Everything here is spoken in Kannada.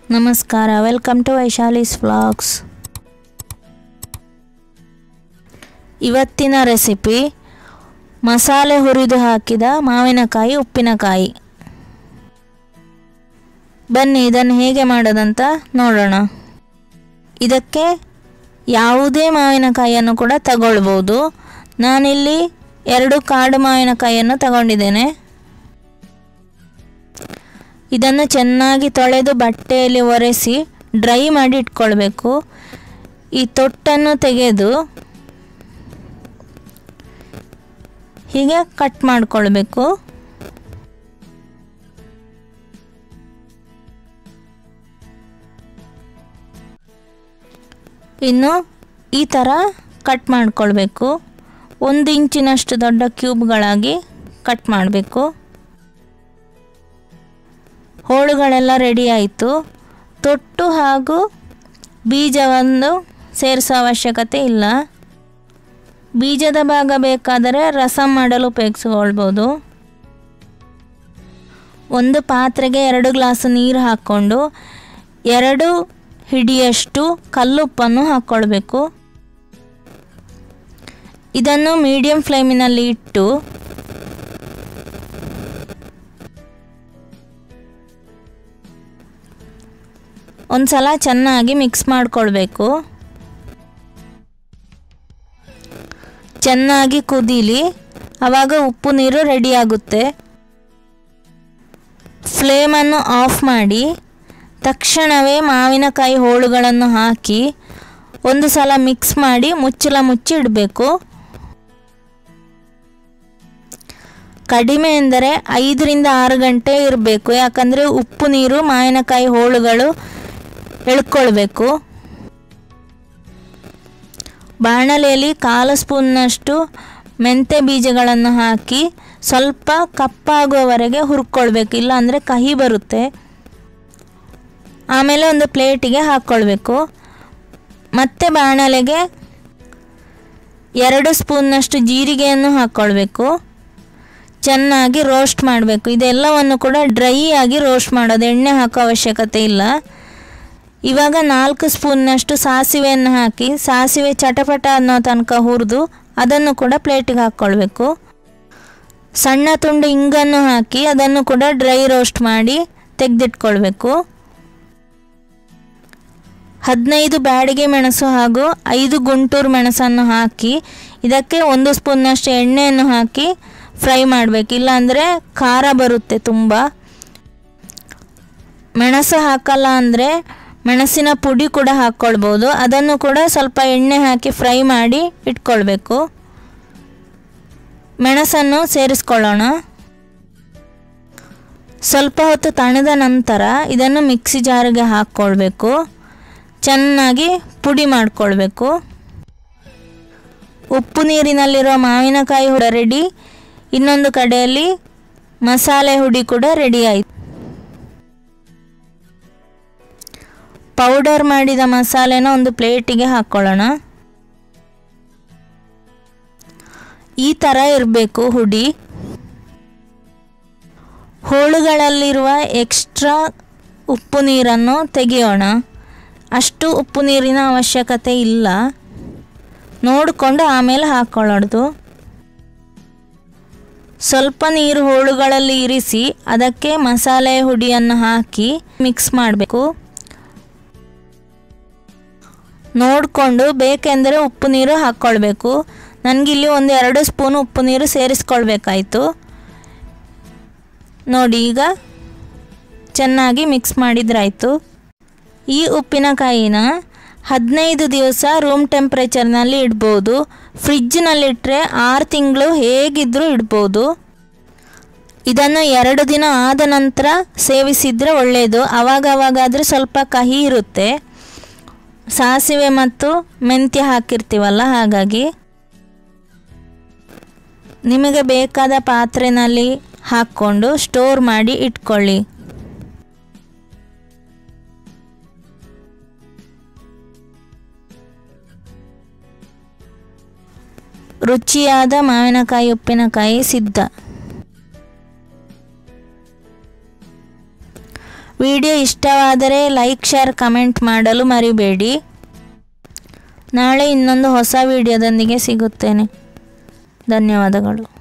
ನಮಸ್ಕಾರ ವೆಲ್ಕಮ್ ಟು ವೈಶಾಲೀಸ್ ವ್ಲಾಗ್ಸ್ ಇವತ್ತಿನ ರೆಸಿಪಿ ಮಸಾಲೆ ಹುರಿದು ಹಾಕಿದ ಮಾವಿನಕಾಯಿ ಉಪ್ಪಿನಕಾಯಿ ಬನ್ನಿ ಇದನ್ನು ಹೇಗೆ ಮಾಡೋದಂತ ನೋಡೋಣ ಇದಕ್ಕೆ ಯಾವುದೇ ಮಾವಿನಕಾಯಿಯನ್ನು ಕೂಡ ತಗೊಳ್ಬೋದು ನಾನಿಲ್ಲಿ ಎರಡು ಕಾಡು ಮಾವಿನಕಾಯಿಯನ್ನು ತಗೊಂಡಿದ್ದೇನೆ ಇದನ್ನು ಚೆನ್ನಾಗಿ ತೊಳೆದು ಬಟ್ಟೆಯಲ್ಲಿ ಒರೆಸಿ ಡ್ರೈ ಮಾಡಿ ಇಟ್ಕೊಳ್ಬೇಕು ಈ ತೊಟ್ಟನ್ನು ತೆಗೆದು ಹೀಗೆ ಕಟ್ ಮಾಡಿಕೊಳ್ಬೇಕು ಇನ್ನು ಈ ಥರ ಕಟ್ ಮಾಡಿಕೊಳ್ಬೇಕು ಒಂದು ಇಂಚಿನಷ್ಟು ದೊಡ್ಡ ಕ್ಯೂಬ್ಗಳಾಗಿ ಕಟ್ ಮಾಡಬೇಕು ಹೋಳುಗಳೆಲ್ಲ ರೆಡಿ ಆಯಿತು ತೊಟ್ಟು ಹಾಗೂ ಬೀಜವನ್ನು ಸೇರಿಸೋ ಅವಶ್ಯಕತೆ ಇಲ್ಲ ಬೀಜದ ಭಾಗ ಬೇಕಾದರೆ ರಸಂ ಮಾಡಲು ಉಪಯೋಗಿಸ್ಕೊಳ್ಬೋದು ಒಂದು ಪಾತ್ರೆಗೆ ಎರಡು ಗ್ಲಾಸ್ ನೀರು ಹಾಕ್ಕೊಂಡು ಎರಡು ಹಿಡಿಯಷ್ಟು ಕಲ್ಲುಪ್ಪನ್ನು ಹಾಕ್ಕೊಳ್ಬೇಕು ಇದನ್ನು ಮೀಡಿಯಂ ಫ್ಲೇಮಿನಲ್ಲಿ ಇಟ್ಟು ಒಂದ್ಸಲ ಚೆನ್ನಾಗಿ ಮಿಕ್ಸ್ ಮಾಡಿಕೊಳ್ಬೇಕು ಚೆನ್ನಾಗಿ ಕುದೀಲಿ ಆವಾಗ ಉಪ್ಪು ನೀರು ರೆಡಿಯಾಗುತ್ತೆ ಫ್ಲೇಮನ್ನು ಆಫ್ ಮಾಡಿ ತಕ್ಷಣವೇ ಮಾವಿನಕಾಯಿ ಹೋಳುಗಳನ್ನು ಹಾಕಿ ಒಂದು ಸಲ ಮಿಕ್ಸ್ ಮಾಡಿ ಮುಚ್ಚಲ ಮುಚ್ಚಿ ಇಡಬೇಕು ಕಡಿಮೆ ಎಂದರೆ ಐದರಿಂದ ಆರು ಗಂಟೆ ಇರಬೇಕು ಯಾಕಂದರೆ ಉಪ್ಪು ನೀರು ಮಾವಿನಕಾಯಿ ಹೋಳುಗಳು ಎಳ್ಕೊಳ್ಬೇಕು ಬಾಣಲೆಯಲ್ಲಿ ಕಾಲು ಸ್ಪೂನ್ನಷ್ಟು ಮೆಂತೆ ಬೀಜಗಳನ್ನು ಹಾಕಿ ಸ್ವಲ್ಪ ಕಪ್ಪಾಗುವವರೆಗೆ ಹುರ್ಕೊಳ್ಬೇಕು ಇಲ್ಲಾಂದರೆ ಕಹಿ ಬರುತ್ತೆ ಆಮೇಲೆ ಒಂದು ಪ್ಲೇಟಿಗೆ ಹಾಕ್ಕೊಳ್ಬೇಕು ಮತ್ತೆ ಬಾಣಲೆಗೆ ಎರಡು ಸ್ಪೂನ್ನಷ್ಟು ಜೀರಿಗೆಯನ್ನು ಹಾಕ್ಕೊಳ್ಬೇಕು ಚೆನ್ನಾಗಿ ರೋಸ್ಟ್ ಮಾಡಬೇಕು ಇದೆಲ್ಲವನ್ನು ಕೂಡ ಡ್ರೈ ಆಗಿ ರೋಸ್ಟ್ ಮಾಡೋದು ಎಣ್ಣೆ ಹಾಕೋ ಅವಶ್ಯಕತೆ ಇಲ್ಲ ಇವಾಗ ನಾಲ್ಕು ಸ್ಪೂನ್ನಷ್ಟು ಸಾಸಿವೆಯನ್ನು ಹಾಕಿ ಸಾಸಿವೆ ಚಟಪಟ ಅನ್ನೋ ತನಕ ಹುರಿದು ಅದನ್ನು ಕೂಡ ಪ್ಲೇಟಿಗೆ ಹಾಕ್ಕೊಳ್ಬೇಕು ಸಣ್ಣ ತುಂಡು ಇಂಗನ್ನು ಹಾಕಿ ಅದನ್ನು ಕೂಡ ಡ್ರೈ ರೋಸ್ಟ್ ಮಾಡಿ ತೆಗೆದಿಟ್ಕೊಳ್ಬೇಕು ಹದಿನೈದು ಬ್ಯಾಡಿಗೆ ಮೆಣಸು ಹಾಗೂ ಐದು ಗುಂಟೂರು ಮೆಣಸನ್ನು ಹಾಕಿ ಇದಕ್ಕೆ ಒಂದು ಸ್ಪೂನ್ನಷ್ಟು ಎಣ್ಣೆಯನ್ನು ಹಾಕಿ ಫ್ರೈ ಮಾಡಬೇಕು ಇಲ್ಲಾಂದರೆ ಖಾರ ಬರುತ್ತೆ ತುಂಬ ಮೆಣಸು ಹಾಕಲ್ಲ ಅಂದರೆ ಮೆಣಸಿನ ಪುಡಿ ಕೂಡ ಹಾಕ್ಕೊಳ್ಬೋದು ಅದನ್ನು ಕೂಡ ಸ್ವಲ್ಪ ಎಣ್ಣೆ ಹಾಕಿ ಫ್ರೈ ಮಾಡಿ ಇಟ್ಕೊಳ್ಬೇಕು ಮೆಣಸನ್ನು ಸೇರಿಸ್ಕೊಳ್ಳೋಣ ಸ್ವಲ್ಪ ಹೊತ್ತು ತಣದ ನಂತರ ಇದನ್ನು ಮಿಕ್ಸಿ ಜಾರಿಗೆ ಹಾಕ್ಕೊಳ್ಬೇಕು ಚೆನ್ನಾಗಿ ಪುಡಿ ಮಾಡಿಕೊಳ್ಬೇಕು ಉಪ್ಪು ನೀರಿನಲ್ಲಿರೋ ಮಾವಿನಕಾಯಿ ಹುಡ ರೆಡಿ ಇನ್ನೊಂದು ಕಡೆಯಲ್ಲಿ ಮಸಾಲೆ ಹುಡಿ ಕೂಡ ರೆಡಿ ಆಯಿತು ಪೌಡರ್ ಮಾಡಿದ ಮಸಾಲೆನ ಒಂದು ಪ್ಲೇಟಿಗೆ ಹಾಕ್ಕೊಳ್ಳೋಣ ಈ ಥರ ಇರಬೇಕು ಹುಡಿ ಹೋಳುಗಳಲ್ಲಿರುವ ಎಕ್ಸ್ಟ್ರಾ ಉಪ್ಪು ನೀರನ್ನು ತೆಗೆಯೋಣ ಅಷ್ಟು ಉಪ್ಪು ನೀರಿನ ಅವಶ್ಯಕತೆ ಇಲ್ಲ ನೋಡಿಕೊಂಡು ಆಮೇಲೆ ಹಾಕ್ಕೊಳ್ಳೋದು ಸ್ವಲ್ಪ ನೀರು ಹೋಳುಗಳಲ್ಲಿ ಇರಿಸಿ ಅದಕ್ಕೆ ಮಸಾಲೆ ಹುಡಿಯನ್ನು ಹಾಕಿ ಮಿಕ್ಸ್ ಮಾಡಬೇಕು ನೋಡಿಕೊಂಡು ಬೇಕೆಂದರೆ ಉಪ್ಪು ನೀರು ಹಾಕ್ಕೊಳ್ಬೇಕು ನನಗಿಲ್ಲಿ ಒಂದು ಎರಡು ಸ್ಪೂನ್ ಉಪ್ಪು ನೀರು ಸೇರಿಸ್ಕೊಳ್ಬೇಕಾಯಿತು ನೋಡಿ ಈಗ ಚೆನ್ನಾಗಿ ಮಿಕ್ಸ್ ಮಾಡಿದ್ರಾಯಿತು ಈ ಉಪ್ಪಿನಕಾಯಿನ ಹದಿನೈದು ದಿವಸ ರೂಮ್ ಟೆಂಪ್ರೇಚರ್ನಲ್ಲಿ ಇಡ್ಬೋದು ಫ್ರಿಜ್ನಲ್ಲಿಟ್ಟರೆ ಆರು ತಿಂಗಳು ಹೇಗಿದ್ದರೂ ಇಡ್ಬೋದು ಇದನ್ನು ಎರಡು ದಿನ ಆದ ನಂತರ ಸೇವಿಸಿದರೆ ಒಳ್ಳೆಯದು ಆವಾಗವಾಗಾದರೆ ಸ್ವಲ್ಪ ಕಹಿ ಇರುತ್ತೆ ಸಾಸಿವೆ ಮತ್ತು ಮೆಂತ್ಯ ಹಾಕಿರ್ತೀವಲ್ಲ ಹಾಗಾಗಿ ನಿಮಗೆ ಬೇಕಾದ ಪಾತ್ರೆನಲ್ಲಿ ಹಾಕ್ಕೊಂಡು ಸ್ಟೋರ್ ಮಾಡಿ ಇಟ್ಕೊಳ್ಳಿ ರುಚಿಯಾದ ಮಾವಿನಕಾಯಿ ಉಪ್ಪಿನಕಾಯಿ ಸಿದ್ಧ ವಿಡಿಯೋ ವಿಡಿಯೋ ಇಷ್ಟವಾದರೆ ಲೈಕ್ ಶೇರ್ ಕಮೆಂಟ್ ಮಾಡಲು ಮರಿಬೇಡಿ ನಾಳೆ ಇನ್ನೊಂದು ಹೊಸ ವಿಡಿಯೋದೊಂದಿಗೆ ಸಿಗುತ್ತೇನೆ ಧನ್ಯವಾದಗಳು